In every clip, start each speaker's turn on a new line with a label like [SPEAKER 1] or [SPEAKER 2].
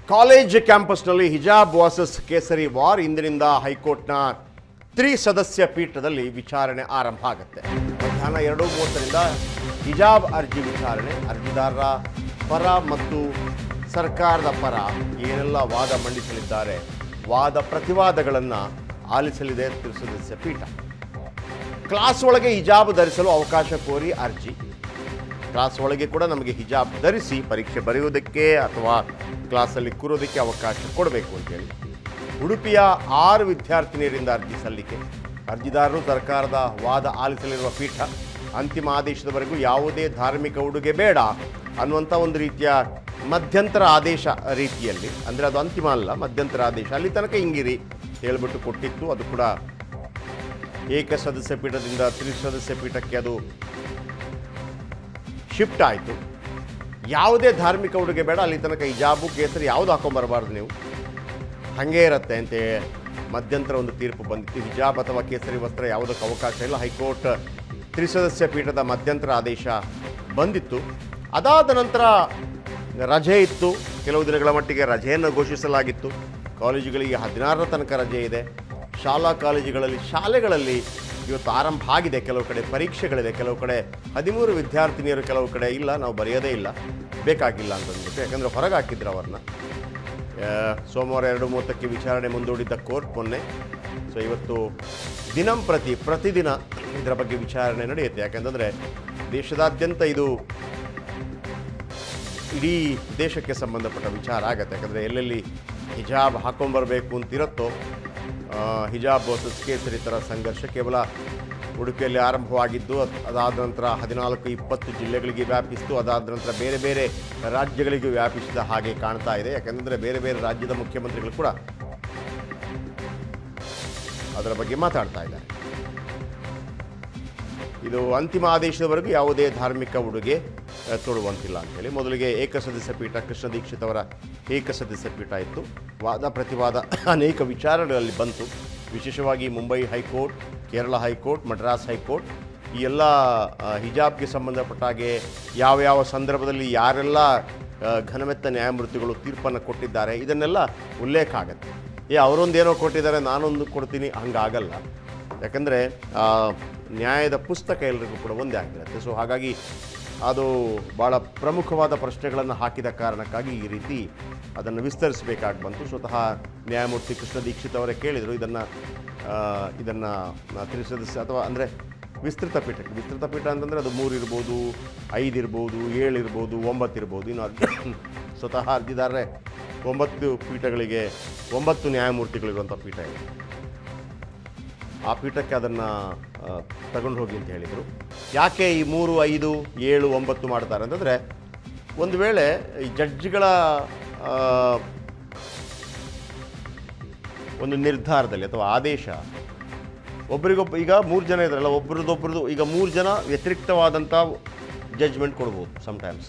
[SPEAKER 1] college ಕ್ಯಾಂಪಸ್ನಲ್ಲಿ ಹಿಜಾಬ್ ವಾಸಸ್ ಕೇಸರಿ ವಾರ್ ಇಂದಿನಿಂದ ಹೈಕೋರ್ಟ್ನ ತ್ರಿಸದಸ್ಯ ಪೀಠದಲ್ಲಿ ವಿಚಾರಣೆ ಆರಂಭ ಆಗುತ್ತೆ ಮಧ್ಯಾಹ್ನ ಎರಡು ಮೂವತ್ತರಿಂದ ಹಿಜಾಬ್ ಅರ್ಜಿ ವಿಚಾರಣೆ ಅರ್ಜಿದಾರರ ಪರ ಮತ್ತು ಸರ್ಕಾರದ ಪರ ಏನೆಲ್ಲ ವಾದ ಮಂಡಿಸಲಿದ್ದಾರೆ ವಾದ ಪ್ರತಿವಾದಗಳನ್ನು ಆಲಿಸಲಿದೆ ತ್ರಿಸದಸ್ಯ ಪೀಠ ಕ್ಲಾಸ್ ಒಳಗೆ ಹಿಜಾಬ್ ಧರಿಸಲು ಅವಕಾಶ ಕೋರಿ ಅರ್ಜಿ ಕ್ಲಾಸ್ ಒಳಗೆ ಕೂಡ ನಮಗೆ ಹಿಜಾಬ್ ಧರಿಸಿ ಪರೀಕ್ಷೆ ಬರೆಯುವುದಕ್ಕೆ ಅಥವಾ ಕ್ಲಾಸಲ್ಲಿ ಕೂರೋದಕ್ಕೆ ಅವಕಾಶ ಕೊಡಬೇಕು ಅಂತೇಳಿ ಉಡುಪಿಯ ಆರು ವಿದ್ಯಾರ್ಥಿನಿಯರಿಂದ ಅರ್ಜಿ ಸಲ್ಲಿಕೆ ಅರ್ಜಿದಾರರು ಸರ್ಕಾರದ ವಾದ ಆಲಿಸಲಿರುವ ಪೀಠ ಅಂತಿಮ ಆದೇಶದವರೆಗೂ ಯಾವುದೇ ಧಾರ್ಮಿಕ ಉಡುಗೆ ಬೇಡ ಅನ್ನುವಂಥ ಒಂದು ರೀತಿಯ ಮಧ್ಯಂತರ ಆದೇಶ ರೀತಿಯಲ್ಲಿ ಅಂದರೆ ಅದು ಅಂತಿಮ ಅಲ್ಲ ಮಧ್ಯಂತರ ಆದೇಶ ಅಲ್ಲಿ ತನಕ ಹಿಂಗಿರಿ ಹೇಳ್ಬಿಟ್ಟು ಕೊಟ್ಟಿತ್ತು ಅದು ಕೂಡ ಏಕಸದಸ್ಯ ಪೀಠದಿಂದ ತ್ರಿಸದಸ್ಯ ಪೀಠಕ್ಕೆ ಅದು ಶಿಫ್ಟ್ ಆಯಿತು ಯಾವುದೇ ಧಾರ್ಮಿಕ ಉಡುಗೆ ಬೇಡ ಅಲ್ಲಿ ತನಕ ಹಿಜಾಬು ಕೇಸರಿ ಯಾವುದು ಹಾಕೊಂಬರಬಾರ್ದು ನೀವು ಹಾಗೇ ಇರುತ್ತೆ ಅಂತ ಮಧ್ಯಂತರ ಒಂದು ತೀರ್ಪು ಬಂದಿತ್ತು ಹಿಜಾಬ್ ಅಥವಾ ಕೇಸರಿ ವಸ್ತ್ರ ಯಾವುದಕ್ಕೆ ಅವಕಾಶ ಇಲ್ಲ ಹೈಕೋರ್ಟ್ ತ್ರಿಸದಸ್ಯ ಪೀಠದ ಮಧ್ಯಂತರ ಆದೇಶ ಬಂದಿತ್ತು ಅದಾದ ನಂತರ ರಜೆ ಇತ್ತು ಕೆಲವು ದಿನಗಳ ಮಟ್ಟಿಗೆ ರಜೆಯನ್ನು ಘೋಷಿಸಲಾಗಿತ್ತು ಕಾಲೇಜುಗಳಿಗೆ ಹದಿನಾರರ ತನಕ ರಜೆ ಇದೆ ಶಾಲಾ ಕಾಲೇಜುಗಳಲ್ಲಿ ಶಾಲೆಗಳಲ್ಲಿ ಇವತ್ತು ಆರಂಭ ಆಗಿದೆ ಕೆಲವು ಕಡೆ ಪರೀಕ್ಷೆಗಳಿದೆ ಕೆಲವು ಕಡೆ ಹದಿಮೂರು ವಿದ್ಯಾರ್ಥಿನಿಯರು ಕೆಲವು ಕಡೆ ಇಲ್ಲ ನಾವು ಬರೆಯೋದೇ ಇಲ್ಲ ಬೇಕಾಗಿಲ್ಲ ಅಂತಂದ್ಬಿಟ್ಟು ಯಾಕಂದರೆ ಹೊರಗೆ ಹಾಕಿದ್ರು ಅವ್ರನ್ನ ಆ, ಸೋಮವಾರ ಎರಡು ಮೂವತ್ತಕ್ಕೆ ವಿಚಾರಣೆ ಮುಂದೂಡಿದ್ದ ಕೋರ್ಟ್ ಮೊನ್ನೆ ಸೊ ಇವತ್ತು ದಿನಂಪ್ರತಿ ಪ್ರತಿದಿನ ಇದರ ಬಗ್ಗೆ ವಿಚಾರಣೆ ನಡೆಯುತ್ತೆ ಯಾಕಂತಂದರೆ ದೇಶದಾದ್ಯಂತ ಇದು ಇಡೀ ದೇಶಕ್ಕೆ ಸಂಬಂಧಪಟ್ಟ ವಿಚಾರ ಆಗತ್ತೆ ಯಾಕಂದರೆ ಎಲ್ಲೆಲ್ಲಿ ಹಿಜಾಬ್ ಹಾಕೊಂಬರ್ಬೇಕು ಅಂತಿರುತ್ತೋ ಆ, ಹಿಜಾಬ್ ವರ್ಸಸ್ ಕೇಸರಿ ಥರ ಸಂಘರ್ಷ ಕೇವಲ ಉಡುಪಿಯಲ್ಲಿ ಆರಂಭವಾಗಿದ್ದು ಅದ್- ಅದಾದ ನಂತರ ಹದಿನಾಲ್ಕು ಇಪ್ಪತ್ತು ಜಿಲ್ಲೆಗಳಿಗೆ ವ್ಯಾಪಿಸಿತು ಅದಾದ ನಂತರ ಬೇರೆ ಬೇರೆ ರಾಜ್ಯಗಳಿಗೆ ವ್ಯಾಪಿಸಿದ ಹಾಗೆ ಕಾಣ್ತಾ ಇದೆ ಯಾಕಂದರೆ ಬೇರೆ ಬೇರೆ ರಾಜ್ಯದ ಮುಖ್ಯಮಂತ್ರಿಗಳು ಕೂಡ ಅದರ ಬಗ್ಗೆ ಮಾತಾಡ್ತಾ ಇದ್ದಾರೆ ಇದು ಅಂತಿಮ ಆದೇಶದವರೆಗೂ ಯಾವುದೇ ಧಾರ್ಮಿಕ ಉಡುಗೆ ಆ, ತೊಡುವಂತಿಲ್ಲ ಅಂತೇಳಿ ಮೊದಲಿಗೆ ಏಕಸದಸ್ಯ ಪೀಠ ಕೃಷ್ಣ ದೀಕ್ಷಿತ್ ಅವರ ಏಕಸದಸ್ಯ ಪೀಠ ಇತ್ತು ವಾದ ಪ್ರತಿವಾದ ಅನೇಕ ವಿಚಾರಗಳಲ್ಲಿ ಬಂತು ವಿಶೇಷವಾಗಿ Mumbai high court Kerala high court Madras high court ಈ ಎಲ್ಲ ಆ, ಹಿಜಾಬ್ಗೆ ಸಂಬಂಧಪಟ್ಟ ಹಾಗೆ ಯಾವ ಯಾವ ಸಂದರ್ಭದಲ್ಲಿ ಯಾರೆಲ್ಲ ಆ, ಘನಮೆತ್ತ ನ್ಯಾಯಮೂರ್ತಿಗಳು ತೀರ್ಪನ್ನು ಕೊಟ್ಟಿದ್ದಾರೆ ಇದನ್ನೆಲ್ಲ ಉಲ್ಲೇಖ ಆಗುತ್ತೆ ಏ ಅವರೊಂದೇನೋ ಕೊಟ್ಟಿದ್ದಾರೆ ನಾನೊಂದು ಕೊಡ್ತೀನಿ ಹಂಗಾಗಲ್ಲ ಯಾಕಂದರೆ ನ್ಯಾಯದ ಪುಸ್ತಕ ಎಲ್ರಿಗೂ ಕೂಡ ಒಂದೇ ಆಗಿರುತ್ತೆ ಸೊ ಹಾಗಾಗಿ ಅದು ಭಾಳ ಪ್ರಮುಖವಾದ ಪ್ರಶ್ನೆಗಳನ್ನು ಹಾಕಿದ ಕಾರಣಕ್ಕಾಗಿ ಈ ರೀತಿ ಅದನ್ನು ವಿಸ್ತರಿಸಬೇಕಾಗಿ ಬಂತು ಸ್ವತಃ ನ್ಯಾಯಮೂರ್ತಿ ಕೃಷ್ಣ ದೀಕ್ಷಿತ್ ಅವರೇ ಕೇಳಿದರು ಇದನ್ನು ಇದನ್ನು ತಿಳಿಸದಸ್ಯ ಅಥವಾ ಅಂದರೆ ವಿಸ್ತೃತ ಪೀಠಕ್ಕೆ ವಿಸ್ತೃತ ಪೀಠ ಅಂತಂದರೆ ಅದು ಮೂರು ಇರ್ಬೋದು ಐದು ಇರ್ಬೋದು ಏಳು ಇರ್ಬೋದು ಒಂಬತ್ತು ಇರ್ಬೋದು ಇನ್ನು ಅರ್ಜಿ ಸ್ವತಃ ಅರ್ಜಿದಾರರೇ ಒಂಬತ್ತು ಪೀಠಗಳಿಗೆ ಒಂಬತ್ತು ನ್ಯಾಯಮೂರ್ತಿಗಳಿರುವಂಥ ಪೀಠ ಇದೆ ಆ ಪೀಠಕ್ಕೆ ಅದನ್ನು ತಗೊಂಡು ಹೋಗಿ ಅಂತ ಹೇಳಿದರು ಯಾಕೆ ಈ ಮೂರು ಐದು ಏಳು ಒಂಬತ್ತು ಮಾಡ್ತಾರೆ ಅಂತಂದರೆ ಒಂದು ವೇಳೆ ಈ ಜಡ್ಜ್ಗಳ ಆ, ಒಂದು ನಿರ್ಧಾರದಲ್ಲಿ ಅಥವಾ ಆದೇಶ ಒಬ್ರಿಗೊಬ್ಬ ಈಗ ಮೂರು ಜನ ಇದ್ದಾರಲ್ಲ ಒಬ್ರದ್ದೊಬ್ರದ್ದು ಈಗ ಮೂರು ಜನ ವ್ಯತಿರಿಕ್ತವಾದಂಥ ಜಡ್ಜ್ಮೆಂಟ್ ಕೊಡ್ಬೋದು ಸಮ್ಟೈಮ್ಸ್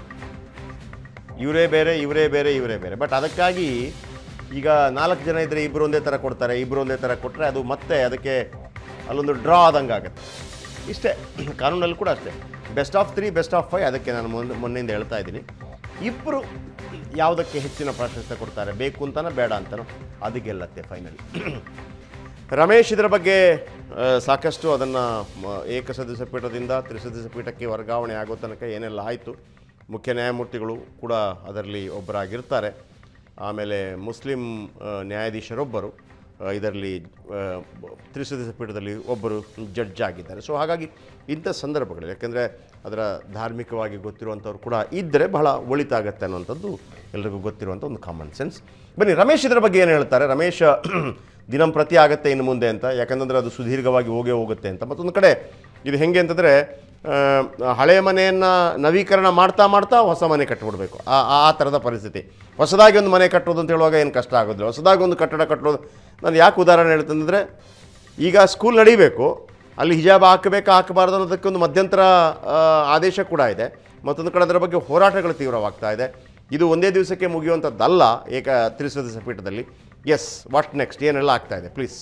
[SPEAKER 1] ಇವರೇ ಬೇರೆ ಇವರೇ ಬೇರೆ ಇವರೇ ಬೇರೆ ಬಟ್ ಅದಕ್ಕಾಗಿ ಈಗ ನಾಲ್ಕು ಜನ ಇದ್ದರೆ ಇಬ್ಬರು ಒಂದೇ ಥರ ಕೊಡ್ತಾರೆ ಇಬ್ಬರು ಒಂದೇ ಥರ ಕೊಟ್ಟರೆ ಅದು ಮತ್ತೆ ಅದಕ್ಕೆ ಅಲ್ಲೊಂದು ಡ್ರಾ ಆದಂಗೆ ಆಗುತ್ತೆ ಇಷ್ಟೇ ಕಾನೂನಲ್ಲಿ ಕೂಡ ಅಷ್ಟೇ best of three best of five ಅದಕ್ಕೆ ನಾನು ಮೊನ್ನೆ ಮೊನ್ನೆಯಿಂದ ಹೇಳ್ತಾ ಇದ್ದೀನಿ ಇಬ್ಬರು ಯಾವುದಕ್ಕೆ ಹೆಚ್ಚಿನ ಪ್ರಾಶಸ್ತ್ಯ ಕೊಡ್ತಾರೆ ಬೇಕು ಅಂತನೋ ಬೇಡ ಅಂತನೋ ಅದು ಗೆಲ್ಲತ್ತೆ ಫೈನಲಿ ರಮೇಶ್ ಇದರ ಬಗ್ಗೆ ಆ, ಸಾಕಷ್ಟು ಅದನ್ನು ಏಕಸದಸ್ಯ ಪೀಠದಿಂದ ತ್ರಿಸದಸ್ಯ ಪೀಠಕ್ಕೆ ವರ್ಗಾವಣೆ ಆಗೋ ತನಕ ಏನೆಲ್ಲ ಆಯಿತು ಮುಖ್ಯ ನ್ಯಾಯಮೂರ್ತಿಗಳು ಕೂಡ ಅದರಲ್ಲಿ ಒಬ್ಬರಾಗಿರ್ತಾರೆ ಆಮೇಲೆ ಮುಸ್ಲಿಂ ಆ, ನ್ಯಾಯಾಧೀಶರೊಬ್ಬರು ಆ, ಇದರಲ್ಲಿ ಆ, ಬ- ತ್ರಿಸದಸ್ಯ ಪೀಠದಲ್ಲಿ ಒಬ್ಬರು ಜಡ್ಜ್ ಆಗಿದ್ದಾರೆ ಸೊ ಹಾಗಾಗಿ ಇಂಥ ಸಂದರ್ಭಗಳು ಯಾಕೆಂದರೆ ಅದರ ಧಾರ್ಮಿಕವಾಗಿ ಗೊತ್ತಿರುವಂಥವ್ರು ಕೂಡ ಇದ್ದರೆ ಬಹಳ ಒಳಿತಾಗತ್ತೆ ಅನ್ನುವಂಥದ್ದು ಎಲ್ರಿಗೂ ಗೊತ್ತಿರುವಂಥ ಒಂದು ಕಾಮನ್ ಸೆನ್ಸ್ ಬನ್ನಿ ರಮೇಶ್ ಇದರ ಬಗ್ಗೆ ಏನು ಹೇಳ್ತಾರೆ ರಮೇಶ್ ದಿನಂಪ್ರತಿ ಆಗತ್ತೆ ಇನ್ನು ಮುಂದೆ ಅಂತ ಯಾಕಂತಂದರೆ ಅದು ಸುದೀರ್ಘವಾಗಿ ಹೋಗೇ ಹೋಗುತ್ತೆ ಅಂತ ಮತ್ತೊಂದು ಕಡೆ ಇದು ಹೆಂಗೆ ಅಂತಂದರೆ ಆ, ಹಳೆಯ ಮನೆಯನ್ನು ನವೀಕರಣ ಮಾಡ್ತಾ ಮಾಡ್ತಾ ಹೊಸ ಮನೆ ಕಟ್ಟಿಬಿಡ್ಬೇಕು ಆ ಆ ಆ ಥರದ ಪರಿಸ್ಥಿತಿ ಹೊಸದಾಗಿ ಒಂದು ಮನೆ ಕಟ್ಟೋದು ಅಂತ ಹೇಳುವಾಗ ಏನು ಕಷ್ಟ ಆಗೋದಿಲ್ಲ ಹೊಸದಾಗಿ ಒಂದು ಕಟ್ಟಡ ಕಟ್ಟೋದು ನಾನು ಯಾಕೆ ಉದಾಹರಣೆ ಹೇಳ್ತಂದರೆ ಈಗ ಸ್ಕೂಲ್ ನಡೀಬೇಕು ಅಲ್ಲಿ ಹಿಜಾಬ್ ಹಾಕಬೇಕಾ ಹಾಕಬಾರ್ದು ಅನ್ನೋದಕ್ಕೆ ಒಂದು ಮಧ್ಯಂತರ ಆ, ಆದೇಶ ಕೂಡ ಇದೆ ಮತ್ತೊಂದು ಕಡೆ ಅದರ ಬಗ್ಗೆ ಹೋರಾಟಗಳು ತೀವ್ರವಾಗ್ತಾ ಇದೆ ಇದು ಒಂದೇ ದಿವಸಕ್ಕೆ ಮುಗಿಯುವಂಥದ್ದಲ್ಲ ಏಕ ತ್ರಿಸದಸ್ಯ ಪೀಠದಲ್ಲಿ ಎಸ್ ವಾಟ್ ನೆಕ್ಸ್ಟ್ ಏನೆಲ್ಲ ಆಗ್ತಾ ಇದೆ ಪ್ಲೀಸ್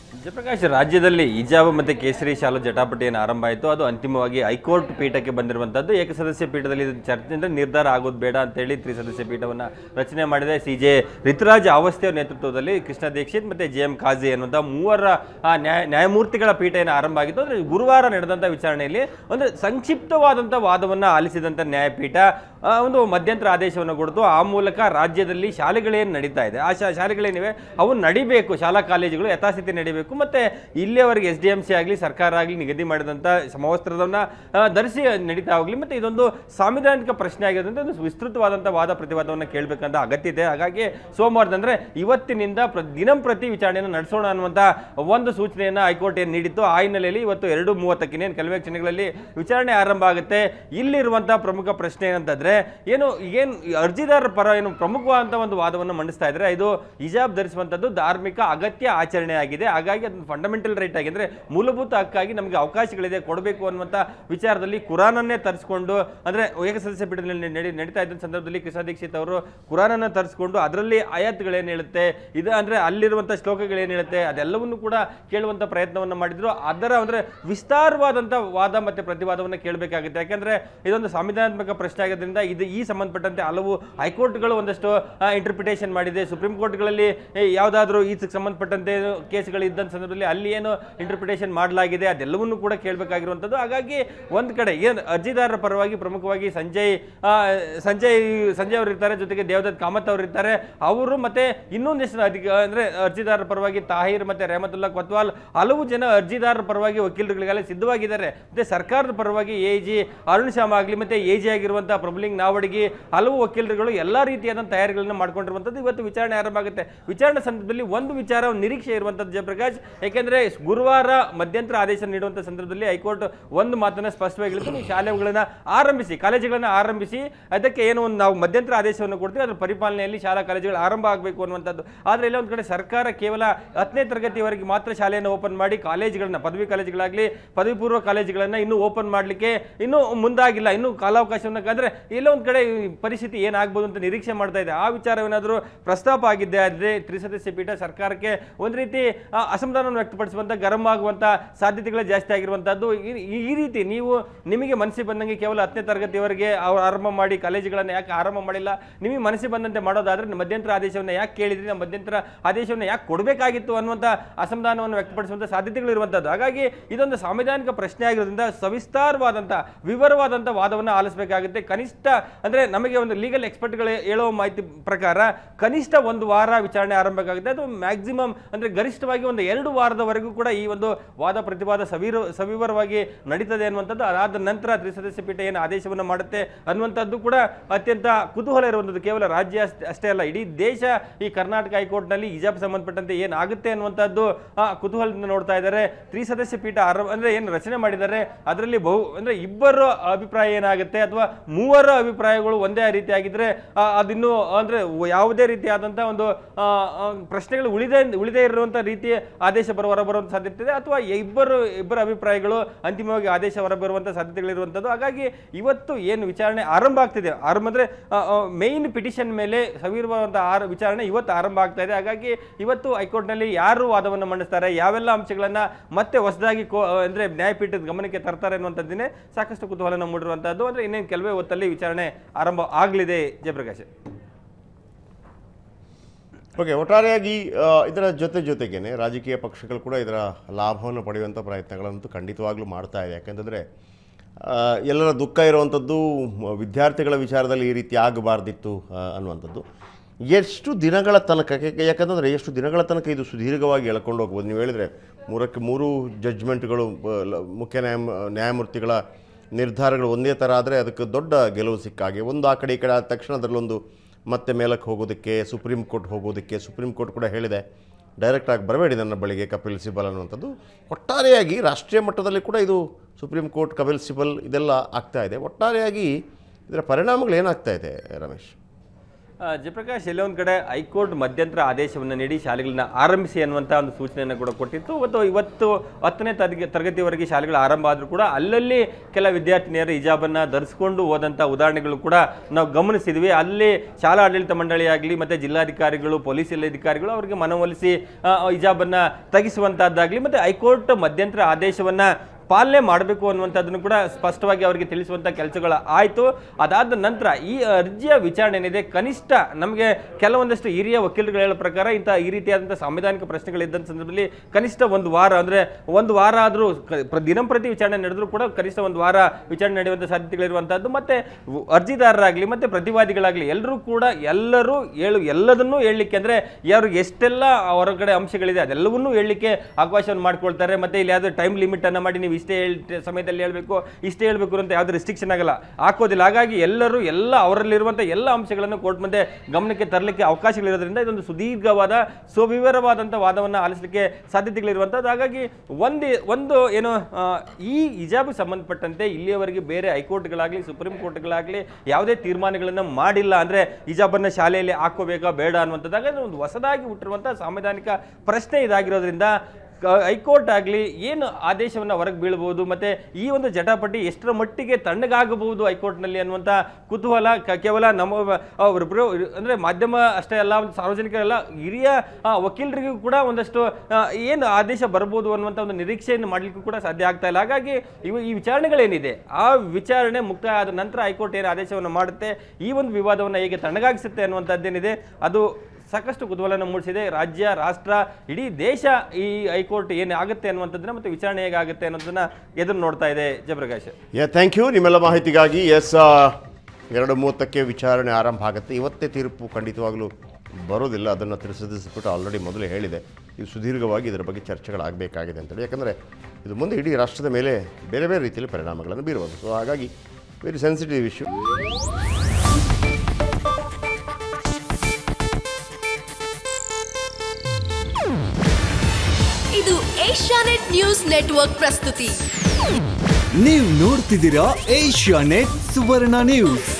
[SPEAKER 2] ಜಯಪ್ರಕಾಶ್ ರಾಜ್ಯದಲ್ಲಿ ಹಿಜಾಬ್ ಮತ್ತು ಕೇಸರಿ ಶಾಲು ಜಟಾಪಟಿ ಏನು ಆರಂಭ ಆಯಿತು ಅದು ಅಂತಿಮವಾಗಿ ಹೈಕೋರ್ಟ್ ಪೀಠಕ್ಕೆ ಬಂದಿರುವಂಥದ್ದು ಏಕಸದಸ್ಯ ಪೀಠದಲ್ಲಿ ಇದು ಚರ್ಚೆ ಅಂದರೆ ನಿರ್ಧಾರ ಆಗೋದು ಬೇಡ ಅಂತೇಳಿ ತ್ರಿಸದಸ್ಯ ಪೀಠವನ್ನು ರಚನೆ ಮಾಡಿದೆ ಸಿ ಜೆ ರಿತುರಾಜ್ ಅವಸ್ಥೆಯ ನೇತೃತ್ವದಲ್ಲಿ ಕೃಷ್ಣ ದೀಕ್ಷಿತ್ ಮತ್ತು ಜೆ ಎಂ ಖಾಜಿ ಅನ್ನುವಂಥ ಮೂವರ ಆ, ನ್ಯಾಯ ನ್ಯಾಯಮೂರ್ತಿಗಳ ಪೀಠ ಏನು ಆರಂಭ ಆಗಿತ್ತು ಅಂದರೆ ಗುರುವಾರ ನಡೆದಂಥ ವಿಚಾರಣೆಯಲ್ಲಿ ಒಂದು ಸಂಕ್ಷಿಪ್ತವಾದಂಥ ವಾದವನ್ನು ಆಲಿಸಿದಂಥ ನ್ಯಾಯಪೀಠ ಆ, ಒಂದು ಮಧ್ಯಂತರ ಆದೇಶವನ್ನು ಕೊಡ್ತು ಆ ಮೂಲಕ ರಾಜ್ಯದಲ್ಲಿ ಶಾಲೆಗಳೇನು ನಡೀತಾ ಇದೆ ಆ ಶಾ- ಶಾಲೆಗಳೇನಿವೆ ಅವು ನಡಿಬೇಕು ಶಾಲಾ ಕಾಲೇಜುಗಳು ಯಥಾಸ್ಥಿತಿ ನಡಿಬೇಕು ಮತ್ತು ಇಲ್ಲಿಯವರೆಗೆ ಎಸ್ ಡಿ ಎಂ ಸಿ ಆಗಲಿ ಸರ್ಕಾರ ಆಗಲಿ ನಿಗದಿ ಮಾಡಿದಂಥ ಸಮವಸ್ತ್ರವನ್ನು ಧರಿಸಿ ನಡೀತಾ ಹೋಗಲಿ ಮತ್ತು ಇದೊಂದು ಸಾಂವಿಧಾನಿಕ ಪ್ರಶ್ನೆ ಆಗಿರೋದ್ರಿಂದ ಒಂದು ವಿಸ್ತೃತವಾದಂಥ ವಾದ ಪ್ರತಿವಾದವನ್ನು ಕೇಳಬೇಕಂತ ಅಗತ್ಯ ಇದೆ ಹಾಗಾಗಿ ಸೋಮವಾರದ ಅಂದರೆ ಇವತ್ತಿನಿಂದ ಪ್ರ ದಿನಂಪ್ರತಿ ವಿಚಾರಣೆಯನ್ನು ನಡೆಸೋಣ ಅನ್ನುವಂಥ ಒಂದು ಸೂಚನೆಯನ್ನು ಹೈಕೋರ್ಟ್ ಏನು ನೀಡಿತ್ತು ಆ ಹಿನ್ನೆಲೆಯಲ್ಲಿ ಇವತ್ತು ಎರಡು ಮೂವತ್ತಕ್ಕೆ ಇನ್ನೇನು ಕೆಲವೇ ಕ್ಷಣಗಳಲ್ಲಿ ವಿಚಾರಣೆ ಆರಂಭ ಆಗುತ್ತೆ ಇಲ್ಲಿರುವಂಥ ಪ್ರಮುಖ ಪ್ರಶ್ನೆ ಏನಂತಂದರೆ ಏನು ಏನು ಅರ್ಜಿದಾರರ ಪರ ಏನು ಪ್ರಮುಖವಾದಂಥ ಒಂದು ವಾದವನ್ನು ಮಂಡಿಸ್ತಾ ಇದ್ದಾರೆ ಇದು ಹಿಜಾಬ್ ಧರಿಸುವಂಥದ್ದು ಧಾರ್ಮಿಕ ಅಗತ್ಯ ಆಚರಣೆ ಆಗಿದೆ ಹಾಗಾಗಿ ಅದನ್ನು ಫಂಡಮೆಂಟಲ್ ರೈಟ್ ಆಗಿ ಅಂದರೆ ಮೂಲಭೂತ ಹಕ್ಕಾಗಿ ನಮಗೆ ಅವಕಾಶಗಳಿದೆ ಕೊಡಬೇಕು ಅನ್ನುವಂಥ ವಿಚಾರದಲ್ಲಿ ಕುರಾನನ್ನೇ ತರಿಸ್ಕೊಂಡು ಅಂದರೆ ಏಕಸದಸ್ಯ ಪೀಠದಲ್ಲಿ ನಡಿ ನಡೀತಾ ಇದ್ದ ಸಂದರ್ಭದಲ್ಲಿ ಕೃಷ್ಣ ದೀಕ್ಷಿತ್ ಅವರು ಕುರಾನನ್ನು ತರಿಸ್ಕೊಂಡು ಅದರಲ್ಲಿ ಆಯಾತ್ಗಳೇನು ಹೇಳುತ್ತೆ ಇದು ಅಂದರೆ ಅಲ್ಲಿರುವಂಥ ಶ್ಲೋಕಗಳೇನು ಹೇಳುತ್ತೆ ಅದೆಲ್ಲವನ್ನು ಕೂಡ ಕೇಳುವಂಥ ಪ್ರಯತ್ನವನ್ನು ಮಾಡಿದ್ರು ಅದರ ಅಂದರೆ ವಿಸ್ತಾರವಾದಂಥ ವಾದ ಮತ್ತು ಪ್ರತಿವಾದವನ್ನು ಕೇಳಬೇಕಾಗುತ್ತೆ ಯಾಕಂದರೆ ಇದೊಂದು ಸಂವಿಧಾನಾತ್ಮಕ ಪ್ರಶ್ನೆ ಆಗೋದ್ರಿಂದ ಇದು ಈ ಸಂಬಂಧಪಟ್ಟಂತೆ ಹಲವು ಹೈಕೋರ್ಟ್ಗಳು ಒಂದಷ್ಟು ಇಂಟರ್ಪ್ರಿಟೇಷನ್ ಮಾಡಿದೆ ಸುಪ್ರೀಂ ಕೋರ್ಟ್ಗಳಲ್ಲಿ ಯಾವುದಾದ್ರೂ ಇದಕ್ಕೆ ಸಂಬಂಧಪಟ್ಟಂತೆ ಕೇಸ್ಗಳು ಇದ್ದಂಥ ಸಂದರ್ಭದಲ್ಲಿ ಅಲ್ಲಿ ಏನು ಇಂಟರ್ಪ್ರಿಟೇಷನ್ ಮಾಡಲಾಗಿದೆ ಅದೆಲ್ಲವನ್ನೂ ಕೂಡ ಕೇಳಬೇಕಾಗಿರುವಂಥದ್ದು ಹಾಗಾಗಿ ಒಂದು ಕಡೆ ಏನು ಅರ್ಜಿದಾರರ ಪರವಾಗಿ ಪ್ರಮುಖವಾಗಿ ಸಂಜಯ್ ಆ, ಸಂಜಯ್ ಸಂಜಯ್ ಅವರು ಇರ್ತಾರೆ ಜೊತೆಗೆ ದೇವದತ್ ಕಾಮತ್ ಅವರು ಇರ್ತಾರೆ ಅವರು ಮತ್ತೆ ಇನ್ನೊಂದಿಷ್ಟು ಅಧಿಕ ಅಂದರೆ ಅರ್ಜಿದಾರರ ಪರವಾಗಿ ತಾಹಿರ್ ಮತ್ತೆ ರೆಹಮತುಲ್ಲಾ ಕೊತ್ವಾಲ್ ಹಲವು ಜನ ಅರ್ಜಿದಾರರ ಪರವಾಗಿ ವಕೀಲರುಗಳಿಗೆಲ್ಲ ಸಿದ್ಧವಾಗಿದ್ದಾರೆ ಮತ್ತೆ ಸರ್ಕಾರದ ಪರವಾಗಿ ಎ ಜಿ ಅರುಣ್ ಶ್ಯಾಮ್ ಆಗಲಿ ಮತ್ತೆ ಎ ಜಿ ಆಗಿರುವಂತಹ ಪ್ರಭುಲಿಂಗ್ ನಾವಡಗಿ ಹಲವು ವಕೀಲರುಗಳು ಎಲ್ಲ ರೀತಿಯಾದ ತಯಾರಿಗಳನ್ನು ಮಾಡ್ಕೊಂಡಿರುವಂಥದ್ದು ಇವತ್ತು ವಿಚಾರಣೆ ಆರಂಭ ಆಗುತ್ತೆ ವಿಚಾರಣೆ ಸಂದರ್ಭದಲ್ಲಿ ಒಂದು ವಿಚಾರ ಒಂದು ನಿರೀಕ್ಷೆ ಇರುವಂಥದ್ದು ಜಯಪ್ರಕಾಶ್ ಯಾಕೆಂದ್ರೆ ಗುರುವಾರ ಮಧ್ಯಂತರ ಆದೇಶ ನೀಡುವಂಥ ಸಂದರ್ಭದಲ್ಲಿ ಹೈಕೋರ್ಟ್ ಒಂದು ಮಾತನ್ನ ಸ್ಪಷ್ಟವಾಗಿ ಹೇಳಿತು ನೀವು ಶಾಲೆಗಳನ್ನ ಆರಂಭಿಸಿ ಕಾಲೇಜುಗಳನ್ನ ಆರಂಭಿಸಿ ಅದಕ್ಕೆ ಏನು ಒಂದು ನಾವು ಮಧ್ಯಂತರ ಆದೇಶವನ್ನು ಕೊಡ್ತೀವಿ ಅದರ ಪರಿಪಾಲನೆಯಲ್ಲಿ ಶಾಲಾ ಕಾಲೇಜುಗಳು ಆರಂಭ ಆಗಬೇಕು ಅನ್ನುವಂಥದ್ದು ಆದರೆ ಇಲ್ಲ ಒಂದು ಕಡೆ ಸರ್ಕಾರ ಕೇವಲ ಹತ್ತನೇ ತರಗತಿವರೆಗೆ ಮಾತ್ರ ಶಾಲೆಯನ್ನು ಓಪನ್ ಮಾಡಿ ಕಾಲೇಜುಗಳನ್ನ ಪದವಿ ಕಾಲೇಜುಗಳಾಗಲಿ ಪದವಿ ಪೂರ್ವ ಕಾಲೇಜುಗಳನ್ನ ಇನ್ನೂ ಓಪನ್ ಮಾಡಲಿಕ್ಕೆ ಇನ್ನೂ ಮುಂದಾಗಿಲ್ಲ ಇನ್ನೂ ಕಾಲಾವಕಾಶವನ್ನು ಅಂದರೆ ಎಲ್ಲ ಒಂದು ಕಡೆ ಈ ಪರಿಸ್ಥಿತಿ ಏನಾಗ್ಬೋದು ಅಂತ ನಿರೀಕ್ಷೆ ಮಾಡ್ತಾ ಇದೆ ಆ ವಿಚಾರವೇನಾದರೂ ಪ್ರಸ್ತಾಪ ಆಗಿದ್ದೆ ಆದರೆ ತ್ರಿಸದಸ್ಯ ಪೀಠ ಸರ್ಕಾರಕ್ಕೆ ಒಂದು ರೀತಿ ಆ, ಅಸಮಾಧಾನವನ್ನು ವ್ಯಕ್ತಪಡಿಸುವಂಥ ಗರಂ ಆಗುವಂಥ ಸಾಧ್ಯತೆಗಳು ಜಾಸ್ತಿ ಆಗಿರುವಂಥದ್ದು ಈ- ಈ- ಈ ರೀತಿ ನೀವು ನಿಮಗೆ ಮನಸ್ಸಿಗೆ ಬಂದಂಗೆ ಕೇವಲ ಹತ್ತನೇ ತರಗತಿವರೆಗೆ ಅವ್ರು ಆರಂಭ ಮಾಡಿ ಕಾಲೇಜುಗಳನ್ನು ಯಾಕೆ ಆರಂಭ ಮಾಡಿಲ್ಲ ನಿಮಗೆ ಮನಸ್ಸಿಗೆ ಬಂದಂತೆ ಮಾಡೋದಾದ್ರೆ ಮಧ್ಯಂತರ ಆದೇಶವನ್ನು ಯಾಕೆ ಕೇಳಿದ್ರಿ ನಮ್ಮ ಮಧ್ಯಂತರ ಆದೇಶವನ್ನು ಯಾಕೆ ಕೊಡಬೇಕಾಗಿತ್ತು ಅನ್ನುವಂಥ ಅಸಮಾಧಾನವನ್ನು ವ್ಯಕ್ತಪಡಿಸುವಂಥ ಸಾಧ್ಯತೆಗಳು ಇರುವಂಥದ್ದು ಹಾಗಾಗಿ ಇದೊಂದು ಸಾಂವಿಧಾನಿಕ ಪ್ರಶ್ನೆ ಆಗಿರೋದ್ರಿಂದ ಸವಿಸ್ತಾರವಾದಂಥ ವಿವರವಾದಂಥ ವಾದವನ್ನು ಆಲಿಸಬೇಕಾಗುತ್ತೆ ಕನಿಷ್ಠ ಅಂದರೆ ನಮಗೆ ಒಂದು ಲೀಗಲ್ ಎಕ್ಸ್ಪರ್ಟ್ಗಳು ಹೇಳೋ ಮಾಹಿತಿ ಪ್ರಕಾರ ಕನಿಷ್ಠ ಒಂದು ವಾರ ವಿಚಾರಣೆ ಆರಂಭ ಆಗುತ್ತೆ ಅದು ಮ್ಯಾಕ್ಸಿಮಮ್ ಅಂದರೆ ಗರಿಷ್ಠವಾಗಿ ಒಂದು ಎರಡು ವಾರದವರೆಗೂ ಕೂಡ ಈ ಒಂದು ವಾದ ಪ್ರತಿವಾದ ಸವಿರ ಸವಿವರವಾಗಿ ನಡೀತದೆ ಅನ್ನುವಂಥದ್ದು ಅದಾದ ನಂತರ ತ್ರಿಸದಸ್ಯ ಪೀಠ ಏನು ಆದೇಶವನ್ನು ಮಾಡುತ್ತೆ ಅನ್ನುವಂಥದ್ದು ಕೂಡ ಅತ್ಯಂತ ಕುತೂಹಲ ಇರುವಂಥದ್ದು ಕೇವಲ ರಾಜ್ಯ ಅಷ್ಟೇ ಅಷ್ಟೇ ಅಲ್ಲ ಇಡೀ ದೇಶ ಈ ಕರ್ನಾಟಕ ಹೈಕೋರ್ಟ್ನಲ್ಲಿ ಹಿಜಾಬ್ ಸಂಬಂಧಪಟ್ಟಂತೆ ಏನಾಗುತ್ತೆ ಅನ್ನುವಂಥದ್ದು ಆ, ಕುತೂಹಲದಿಂದ ನೋಡ್ತಾ ಇದ್ದಾರೆ ತ್ರಿಸದಸ್ಯ ಪೀಠ ಆರ ಅಂದರೆ ಏನು ರಚನೆ ಮಾಡಿದ್ದಾರೆ ಅದರಲ್ಲಿ ಬಹು ಅಂದರೆ ಇಬ್ಬರು ಅಭಿಪ್ರಾಯ ಏನಾಗುತ್ತೆ ಅಥವಾ ಮೂವರ ಅಭಿಪ್ರಾಯಗಳು ಒಂದೇ ರೀತಿಯಾಗಿದ್ದರೆ ಆ, ಅದಿನ್ನೂ ಅಂದರೆ ಯಾವುದೇ ರೀತಿಯಾದಂಥ ಒಂದು ಆ, ಆ, ಪ್ರಶ್ನೆಗಳು ಉಳಿದೇ ಉಳಿದೇ ಇರುವಂಥ ರೀತಿ ಆದೇಶ ಬರ ಹೊರಬರುವಂಥ ಸಾಧ್ಯತೆ ಇದೆ ಅಥವಾ ಇಬ್ಬರು ಇಬ್ಬರ ಅಭಿಪ್ರಾಯಗಳು ಅಂತಿಮವಾಗಿ ಆದೇಶ ಹೊರಬರುವಂಥ ಸಾಧ್ಯತೆಗಳಿರುವಂಥದ್ದು ಹಾಗಾಗಿ ಇವತ್ತು ಏನು ವಿಚಾರಣೆ ಆರಂಭ ಆಗ್ತಿದೆ ಆರಂಭ ಅಂದರೆ ಮೇಯ್ನ್ ಪಿಟಿಷನ್ ಮೇಲೆ ಸವಿರುವಂಥ ಆರ ವಿಚಾರಣೆ ಇವತ್ತು ಆರಂಭ ಆಗ್ತಾ ಇದೆ ಹಾಗಾಗಿ ಇವತ್ತು ಹೈಕೋರ್ಟ್ನಲ್ಲಿ ಯಾರು ವಾದವನ್ನು ಮಂಡಿಸ್ತಾರೆ ಯಾವೆಲ್ಲ ಅಂಶಗಳನ್ನು ಮತ್ತೆ ಹೊಸದಾಗಿ ಕೋ ಅಂದರೆ ನ್ಯಾಯಪೀಠದ ಗಮನಕ್ಕೆ ತರ್ತಾರೆ ಅನ್ನುವಂಥದ್ದನ್ನೇ ಸಾಕಷ್ಟು ಕುತೂಹಲನ ಮೂಡಿರುವಂಥದ್ದು ಅಂದರೆ ಇನ್ನೇನು ಕೆಲವೇ ಹೊತ್ತಲ್ಲಿ ವಿಚಾರಣೆ ಆರಂಭ ಆಗಲಿದೆ ಜಯಪ್ರಕಾಶ್
[SPEAKER 1] ಓಕೆ ಒಟ್ಟಾರೆಯಾಗಿ ಆ, ಇದರ ಜೊತೆ ಜೊತೆಗೇನೆ ರಾಜಕೀಯ ಪಕ್ಷಗಳು ಕೂಡ ಇದರ ಲಾಭವನ್ನು ಪಡೆಯುವಂಥ ಪ್ರಯತ್ನಗಳಂತೂ ಖಂಡಿತವಾಗ್ಲೂ ಮಾಡ್ತಾ ಇದೆ ಯಾಕೆಂತಂದರೆ ಎಲ್ಲರ ದುಃಖ ಇರುವಂಥದ್ದು ಮ- ವಿದ್ಯಾರ್ಥಿಗಳ ವಿಚಾರದಲ್ಲಿ ಈ ರೀತಿ ಆಗಬಾರ್ದಿತ್ತು ಆ, ಅನ್ನುವಂಥದ್ದು ಎಷ್ಟು ದಿನಗಳ ತನಕ ಯಾಕೆ- ಯಾಕಂತಂದರೆ ಎಷ್ಟು ದಿನಗಳ ತನಕ ಇದು ಸುದೀರ್ಘವಾಗಿ ಎಳ್ಕೊಂಡು ಹೋಗ್ಬೋದು ನೀವು ಹೇಳಿದರೆ ಮೂರಕ್ಕೆ ಮೂರು ಜಡ್ಜ್ಮೆಂಟ್ಗಳು ಬ- ಲ- ಮುಖ್ಯ ನ್ಯಾಯ ನ್ಯಾಯಮೂರ್ತಿಗಳ ನಿರ್ಧಾರಗಳು ಒಂದೇ ಥರ ಆದರೆ ಅದಕ್ಕೆ ದೊಡ್ಡ ಗೆಲುವು ಸಿಕ್ಕಾಗೆ ಒಂದು ಆ ಕಡೆ ಈ ಕಡೆ ಆದ ತಕ್ಷಣ ಅದರಲ್ಲೊಂದು ಮತ್ತೆ ಮೇಲಕ್ಕೆ ಹೋಗೋದಕ್ಕೆ ಸುಪ್ರೀಂ ಕೋರ್ಟ್ ಹೋಗೋದಕ್ಕೆ ಸುಪ್ರೀಂ ಕೋರ್ಟ್ ಕೂಡ ಹೇಳಿದೆ ಡೈರೆಕ್ಟಾಗಿ ಬರಬೇಡಿ ನನ್ನ ಬಳಿಗೆ ಕಪಿಲ್ ಸಿಬಲ್ ಅನ್ನುವಂಥದ್ದು ಒಟ್ಟಾರೆಯಾಗಿ ರಾಷ್ಟ್ರೀಯ ಮಟ್ಟದಲ್ಲಿ ಕೂಡ ಇದು ಸುಪ್ರೀಂ ಕೋರ್ಟ್ ಕಪಿಲ್ ಸಿಬಲ್ ಇದೆಲ್ಲ ಆಗ್ತಾ ಇದೆ ಒಟ್ಟಾರೆಯಾಗಿ ಇದರ ಪರಿಣಾಮಗಳು ಏನಾಗ್ತಾ ಇದೆ ರಮೇಶ್
[SPEAKER 2] ಆ, ಜಯಪ್ರಕಾಶ್ ಎಲ್ಲೋ ಒಂದು ಕಡೆ ಹೈಕೋರ್ಟ್ ಮಧ್ಯಂತರ ಆದೇಶವನ್ನು ನೀಡಿ ಶಾಲೆಗಳನ್ನ ಆರಂಭಿಸಿ ಅನ್ನುವಂಥ ಒಂದು ಸೂಚನೆಯನ್ನು ಕೂಡ ಕೊಟ್ಟಿತ್ತು ಮತ್ತು ಇವತ್ತು ಹತ್ತನೇ ತರಗ ತರಗತಿವರೆಗೆ ಶಾಲೆಗಳು ಆರಂಭ ಆದರೂ ಕೂಡ ಅಲ್ಲಲ್ಲಿ ಕೆಲ ವಿದ್ಯಾರ್ಥಿನಿಯರು ಹಿಜಾಬನ್ನು ಧರಿಸ್ಕೊಂಡು ಹೋದಂಥ ಉದಾಹರಣೆಗಳು ಕೂಡ ನಾವು ಗಮನಿಸಿದ್ವಿ ಅಲ್ಲಿ ಶಾಲಾ ಆಡಳಿತ ಮಂಡಳಿ ಆಗಲಿ ಮತ್ತು ಜಿಲ್ಲಾಧಿಕಾರಿಗಳು ಪೊಲೀಸ್ ಅಧಿಕಾರಿಗಳು ಅವರಿಗೆ ಮನವೊಲಿಸಿ ಆ, ಹಿಜಾಬನ್ನು ತೆಗೆಸುವಂಥದ್ದಾಗಲಿ ಮತ್ತು ಹೈಕೋರ್ಟ್ ಮಧ್ಯಂತರ ಆದೇಶವನ್ನು ಪಾಲನೆ ಮಾಡಬೇಕು ಅನ್ನುವಂಥದ್ದನ್ನು ಕೂಡ ಸ್ಪಷ್ಟವಾಗಿ ಅವರಿಗೆ ತಿಳಿಸುವಂಥ ಕೆಲಸಗಳು ಆಯಿತು ಅದಾದ ನಂತರ ಈ ಅರ್ಜಿಯ ವಿಚಾರಣೆ ಏನಿದೆ ಕನಿಷ್ಠ ನಮಗೆ ಕೆಲವೊಂದಷ್ಟು ಹಿರಿಯ ವಕೀಲರುಗಳು ಹೇಳೋ ಪ್ರಕಾರ ಇಂಥ ಈ ರೀತಿಯಾದಂಥ ಸಾಂವಿಧಾನಿಕ ಪ್ರಶ್ನೆಗಳಿದ್ದಂಥ ಸಂದರ್ಭದಲ್ಲಿ ಕನಿಷ್ಠ ಒಂದು ವಾರ ಅಂದರೆ ಒಂದು ವಾರ ಆದರೂ ದಿನಂಪ್ರತಿ ವಿಚಾರಣೆ ನಡೆದರೂ ಕೂಡ ಕನಿಷ್ಠ ಒಂದು ವಾರ ವಿಚಾರಣೆ ನಡೆಯುವಂಥ ಸಾಧ್ಯತೆಗಳಿರುವಂಥದ್ದು ಮತ್ತು ಅರ್ಜಿದಾರರಾಗಲಿ ಮತ್ತು ಪ್ರತಿವಾದಿಗಳಾಗಲಿ ಎಲ್ಲರೂ ಕೂಡ ಎಲ್ಲರೂ ಹೇಳು ಎಲ್ಲದನ್ನೂ ಹೇಳಲಿಕ್ಕೆ ಅಂದರೆ ಯಾರು ಎಷ್ಟೆಲ್ಲ ಹೊರಗಡೆ ಅಂಶಗಳಿದೆ ಅದೆಲ್ಲವನ್ನೂ ಹೇಳಲಿಕ್ಕೆ ಅವಕಾಶವನ್ನು ಮಾಡ್ಕೊಳ್ತಾರೆ ಮತ್ತು ಇಲ್ಲಿ ಯಾವುದೇ ಟೈಮ್ ಲಿಮಿಟನ್ನು ಮಾಡಿ ನೀವು ಇಷ್ಟೇ ಹೇಳ್ ಸಮಯದಲ್ಲಿ ಹೇಳಬೇಕು ಇಷ್ಟೇ ಹೇಳಬೇಕು ಅಂತ ಯಾವುದೇ ರಿಸ್ಟ್ರಿಕ್ಷನ್ ಆಗಲ್ಲ ಹಾಕೋದಿಲ್ಲ ಹಾಗಾಗಿ ಎಲ್ಲರೂ ಎಲ್ಲ ಅವರಲ್ಲಿರುವಂಥ ಎಲ್ಲ ಅಂಶಗಳನ್ನು ಕೋರ್ಟ್ ಮುಂದೆ ಗಮನಕ್ಕೆ ತರಲಿಕ್ಕೆ ಅವಕಾಶಗಳಿರೋದ್ರಿಂದ ಇದೊಂದು ಸುದೀರ್ಘವಾದ ಸುವಿವರವಾದಂಥ ವಾದವನ್ನು ಆಲಿಸಲಿಕ್ಕೆ ಸಾಧ್ಯತೆಗಳಿರುವಂಥದ್ದು ಹಾಗಾಗಿ ಒಂದು ಒಂದು ಏನು ಆ, ಈ ಹಿಜಾಬ್ ಸಂಬಂಧಪಟ್ಟಂತೆ ಇಲ್ಲಿಯವರೆಗೆ ಬೇರೆ ಹೈಕೋರ್ಟ್ಗಳಾಗಲಿ ಸುಪ್ರೀಂ ಕೋರ್ಟ್ಗಳಾಗಲಿ ಯಾವುದೇ ತೀರ್ಮಾನಗಳನ್ನು ಮಾಡಿಲ್ಲ ಅಂದರೆ ಹಿಜಾಬನ್ನು ಶಾಲೆಯಲ್ಲಿ ಹಾಕೋಬೇಕಾ ಬೇಡ ಅನ್ನುವಂಥದ್ದಾಗ ಇದು ಒಂದು ಹೊಸದಾಗಿ ಹುಟ್ಟಿರುವಂಥ ಸಾಂವಿಧಾನಿಕ ಪ್ರಶ್ನೆ ಇದಾಗಿರೋದ್ರಿಂದ ಕ- ಹೈಕೋರ್ಟ್ ಆಗಲಿ ಏನು ಆದೇಶವನ್ನು ಹೊರಗೆ ಬೀಳ್ಬೋದು ಮತ್ತು ಈ ಒಂದು ಜಟಾಪಟಿ ಎಷ್ಟರ ಮಟ್ಟಿಗೆ ತಣ್ಣಗಾಗಬಹುದು ಹೈಕೋರ್ಟ್ನಲ್ಲಿ ಅನ್ನುವಂಥ ಕುತೂಹಲ ಕ- ಕೇವಲ ನಮ್ಮ ಅವರಿಬ್ಬರು ಅಂದರೆ ಮಾಧ್ಯಮ ಅಷ್ಟೇ ಅಲ್ಲ ಒಂದು ಸಾರ್ವಜನಿಕರೆಲ್ಲ ಹಿರಿಯ ಆ, ವಕೀಲರಿಗೂ ಕೂಡ ಒಂದಷ್ಟು ಆ, ಏನು ಆದೇಶ ಬರ್ಬೋದು ಅನ್ನುವಂಥ ಒಂದು ನಿರೀಕ್ಷೆಯನ್ನು ಮಾಡಲಿಕ್ಕೂ ಕೂಡ ಸಾಧ್ಯ ಆಗ್ತಾ ಇಲ್ಲ ಹಾಗಾಗಿ ಇವು ಈ ವಿಚಾರಣೆಗಳೇನಿದೆ ಆ ವಿಚಾರಣೆ ಮುಕ್ತಾಯ ಆದ ನಂತರ ಹೈಕೋರ್ಟ್ ಏನು ಆದೇಶವನ್ನು ಮಾಡುತ್ತೆ ಈ ಒಂದು ವಿವಾದವನ್ನು ಹೇಗೆ ತಣ್ಣಗಾಗಿಸುತ್ತೆ ಅನ್ನುವಂಥದ್ದೇನಿದೆ ಅದು ಸಾಕಷ್ಟು ಕುತೂಹಲನ ಮೂಡಿಸಿದೆ ರಾಜ್ಯ ರಾಷ್ಟ್ರ ಇಡೀ ದೇಶ ಈ ಹೈಕೋರ್ಟ್ ಏನು ಆಗುತ್ತೆ ಅನ್ನುವಂಥದ್ದನ್ನ ಮತ್ತು ವಿಚಾರಣೆ ಹೇಗಾಗುತ್ತೆ ಅನ್ನೋದನ್ನ ಎದುರು ನೋಡ್ತಾ ಇದೆ ಜಯಪ್ರಕಾಶ್
[SPEAKER 1] ಯಾ ಥ್ಯಾಂಕ್ ಯು ನಿಮ್ಮೆಲ್ಲ ಮಾಹಿತಿಗಾಗಿ ಎಸ್ ಎರಡು ಮೂವತ್ತಕ್ಕೆ ವಿಚಾರಣೆ ಆರಂಭ ಆಗುತ್ತೆ ಇವತ್ತೇ ತೀರ್ಪು ಖಂಡಿತವಾಗಲೂ ಬರೋದಿಲ್ಲ ಅದನ್ನು ತಿಳಿಸಿಬಿಟ್ಟು ಆಲ್ರೆಡಿ ಮೊದಲೇ ಹೇಳಿದೆ ಇದು ಸುದೀರ್ಘವಾಗಿ ಇದರ ಬಗ್ಗೆ ಚರ್ಚೆಗಳಾಗಬೇಕಾಗಿದೆ ಅಂತೇಳಿ ಯಾಕಂದರೆ ಇದು ಮುಂದೆ ಇಡೀ ರಾಷ್ಟ್ರದ ಮೇಲೆ ಬೇರೆ ಬೇರೆ ರೀತಿಯಲ್ಲಿ ಪರಿಣಾಮಗಳನ್ನು ಬೀರಬಹುದು ಸೊ ಹಾಗಾಗಿ ವೆರಿ ಸೆನ್ಸಿಟಿವ್ ಇಶ್ಯೂ
[SPEAKER 3] ಇದು ಏಷ್ಯಾನೆಟ್ ನ್ಯೂಸ್ ನೆಟ್ವರ್ಕ್ ಪ್ರಸ್ತುತಿ
[SPEAKER 4] ನೀವು ನೋಡ್ತಿದ್ದೀರಾ ಏಷ್ಯಾ ನೆಟ್ ಸುವರ್ಣ ನ್ಯೂಸ್